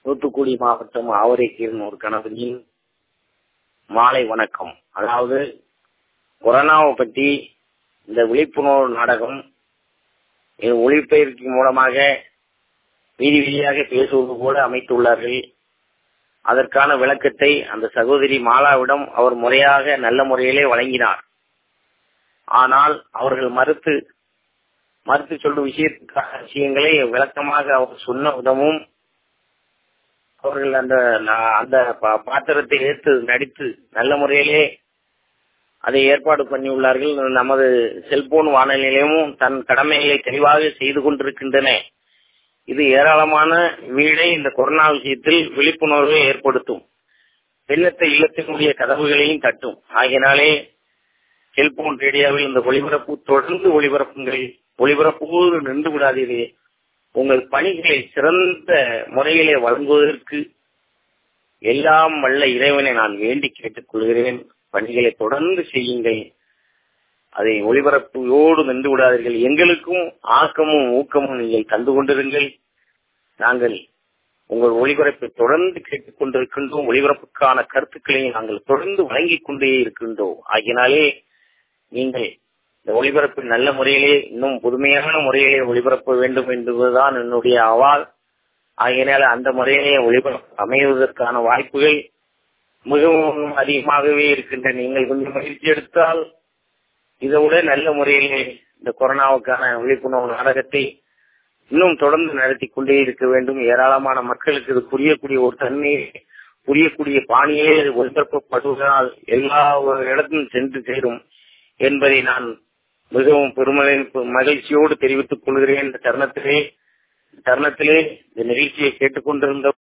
தூத்துக்குடி மாவட்டம் ஆவரைக்கீரன் ஒரு கணவனின் மாலை வணக்கம் அதாவது கொரோனாவை பற்றி இந்த விழிப்புணர்வு நாடகம் இது ஒளிபெயர்ச்சி மூலமாக வீதி வீதியாக பேசுவது போல அமைத்துள்ளார்கள் அதற்கான விளக்கத்தை அந்த சகோதரி மாலாவிடம் அவர் முறையாக நல்ல முறையிலே வழங்கினார் ஆனால் அவர்கள் மறுத்து மறுத்து சொல்லும் விஷயத்துக்கான விஷயங்களை விளக்கமாக அவர் சொன்ன விதமும் அவர்கள் அந்த அந்த பாத்திரத்தை ஏற்று நடித்து நல்ல முறையிலே அதை ஏற்பாடு பண்ணியுள்ளார்கள் நமது செல்போன் வானொலியிலும் தன் கடமைகளை தெளிவாக செய்து கொண்டிருக்கின்றன இது ஏராளமான வீடை இந்த கொரோனா விஷயத்தில் விழிப்புணர்வை ஏற்படுத்தும் வெள்ளத்தை இல்லத்தினுடைய கதவுகளையும் தட்டும் ஆகினாலே செல்போன் ரேடியோவில் இந்த ஒளிபரப்பு தொடர்ந்து ஒளிபரப்புங்கள் ஒளிபரப்போடு நின்று விடாதீரே உங்கள் பணிகளை சிறந்த முறையிலே வழங்குவதற்கு எல்லாம் வல்ல இறைவனை நான் வேண்டி கேட்டுக் கொள்கிறேன் பணிகளை தொடர்ந்து செய்யுங்கள் அதை ஒளிபரப்போடு நின்று விடாதீர்கள் எங்களுக்கும் ஆக்கமும் ஊக்கமும் நீங்கள் தந்து கொண்டிருங்கள் நாங்கள் உங்கள் ஒளிபரப்பை தொடர்ந்து கேட்டுக் கொண்டிருக்கின்றோம் ஒளிபரப்புக்கான கருத்துக்களை நாங்கள் தொடர்ந்து வழங்கிக் கொண்டே இருக்கின்றோம் ஆகினாலே நீங்கள் இந்த ஒளிபரப்பு நல்ல முறையிலே இன்னும் புதுமையான முறையிலே ஒளிபரப்ப வேண்டும் என்பதுதான் என்னுடைய அவால் ஆகையினால அந்த முறையிலே ஒளிபரப்பு அமைவதற்கான வாய்ப்புகள் மிகவும் அதிகமாகவே இருக்கின்றன நீங்கள் கொஞ்சம் முயற்சி எடுத்தால் இதை விட நல்ல முறையிலே இந்த கொரோனாவுக்கான விழிப்புணர்வு நாடகத்தை இன்னும் தொடர்ந்து நடத்தி கொண்டே இருக்க வேண்டும் ஏராளமான மக்களுக்கு இது புரியக்கூடிய ஒரு தன்மையை புரியக்கூடிய பாணியே ஒளிபரப்பப்படுவதால் எல்லா இடத்திலும் சென்று சேரும் என்பதை நான் மிகவும் பெருமளை மகிழ்ச்சியோடு தெரிவித்துக் கொள்கிறேன் இந்த தருணத்திலே தருணத்திலே இந்த நிகழ்ச்சியை கேட்டுக்கொண்டிருந்த